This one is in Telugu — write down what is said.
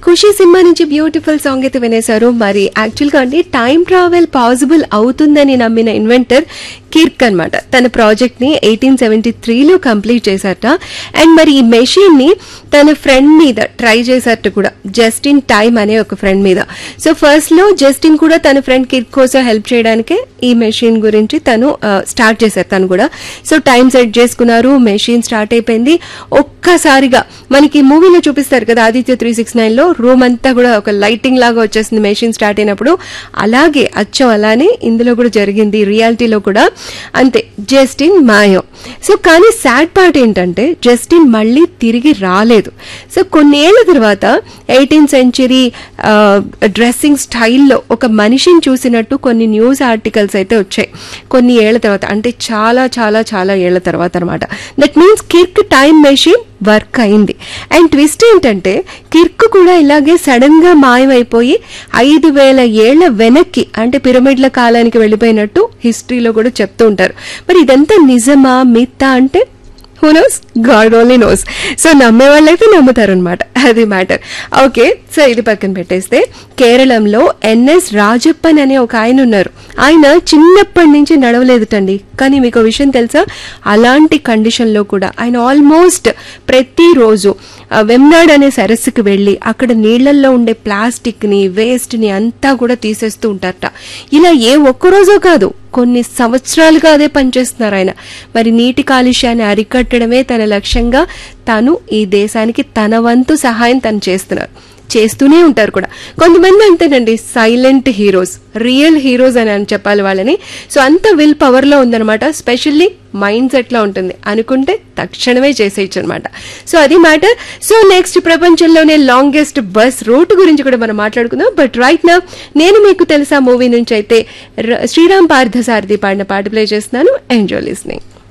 ఖుషి సినిమా నుంచి బ్యూటిఫుల్ సాంగ్ అయితే వినేశారు మరి యాక్చువల్ గా అండి టైం ట్రావెల్ పాసిబుల్ అవుతుందని నమ్మిన ఇన్వెంటర్ కిర్క్ అన్నమాట తన ప్రాజెక్ట్ ని ఎయిటీన్ సెవెంటీ త్రీలో కంప్లీట్ చేశారట అండ్ మరి ఈ మెషిన్ ని తన ఫ్రెండ్ మీద ట్రై చేశారట కూడా జస్ట్ ఇన్ టైమ్ అనే ఒక ఫ్రెండ్ మీద సో ఫస్ట్ లో జస్టిన్ కూడా తన ఫ్రెండ్ కిర్క్ కోసం హెల్ప్ చేయడానికే ఈ మెషిన్ గురించి తను స్టార్ట్ చేశారు తను కూడా సో టైం సెట్ చేసుకున్నారు మెషిన్ స్టార్ట్ అయిపోయింది ఒక్కసారిగా మనకి మూవీలో చూపిస్తారు కదా ఆదిత్య త్రీ సిక్స్ నైన్ లో రూమ్ అంతా కూడా ఒక లైటింగ్ లాగా వచ్చేసింది మెషిన్ స్టార్ట్ అయినప్పుడు అలాగే అచ్చం అలానే ఇందులో కూడా జరిగింది రియాలిటీలో కూడా అంతే జస్టిన్ మాయం సో కానీ సాడ్ పార్ట్ ఏంటంటే జస్టిన్ మళ్ళీ తిరిగి రాలేదు సో కొన్నేళ్ల తర్వాత ఎయిటీన్ సెంచరీ డ్రెస్సింగ్ స్టైల్లో ఒక మనిషిని చూసినట్టు కొన్ని న్యూస్ ఆర్టికల్స్ అయితే వచ్చాయి కొన్ని ఏళ్ల తర్వాత అంటే చాలా చాలా చాలా ఏళ్ల తర్వాత అనమాట that means Kirk time machine work అయింది అండ్ ట్విస్ట్ ఏంటంటే కిర్క్ కూడా ఇలాగే సడన్ గా మాయమైపోయి ఐదు వేల ఏళ్ల వెనక్కి అంటే పిరమిడ్ల కాలానికి వెళ్ళిపోయినట్టు హిస్టరీలో కూడా చెప్తూ ఉంటారు మరి ఇదంతా నిజమా మిత్తా అంటే who knows God only knows so నమ్మే వాళ్ళైతే నమ్ముతారు అనమాట అది మ్యాటర్ ఓకే సో ఇది పక్కన పెట్టేస్తే కేరళంలో ఎన్ఎస్ రాజప్పన్ అనే ఒక ఆయన ఉన్నారు ఆయన చిన్నప్పటి నుంచి నడవలేదుటండి కానీ మీకు ఒక విషయం తెలుసా అలాంటి కండిషన్లో కూడా ఆయన ఆల్మోస్ట్ ప్రతిరోజు ఆ, వెమ్నాడ్ అనే సరస్సుకి వెళ్ళి అక్కడ నీళ్లల్లో ఉండే ప్లాస్టిక్ని వేస్ట్ని అంతా కూడా తీసేస్తూ ఉంటారట ఇలా ఏ ఒక్కరోజో కాదు కొన్ని సంవత్సరాలుగా అదే పనిచేస్తున్నారు ఆయన మరి నీటి కాలుష్యాన్ని అరికట్టడమే తన లక్ష్యంగా తాను ఈ దేశానికి తన వంతు సహాయం తను చేస్తున్నారు చేస్తూనే ఉంటారు కూడా కొంతమంది అంతేనండి సైలెంట్ హీరోస్ రియల్ హీరోస్ అని అని చెప్పాలి వాళ్ళని సో అంత విల్ పవర్ లో ఉందన్నమాట స్పెషల్లీ మైండ్ సెట్ లో ఉంటుంది అనుకుంటే తక్షణమే చేసేయచ్చు అనమాట సో అది మ్యాటర్ సో నెక్స్ట్ ప్రపంచంలోనే లాంగెస్ట్ బస్ రూట్ గురించి కూడా మనం మాట్లాడుకుందాం బట్ రైట్ నా నేను మీకు తెలుసా మూవీ నుంచి అయితే ర- శ్రీరామ్ పార్థసారథి పాడిన పాట ప్లే చేస్తున్నాను ఎంజాయ్ లిస్నింగ్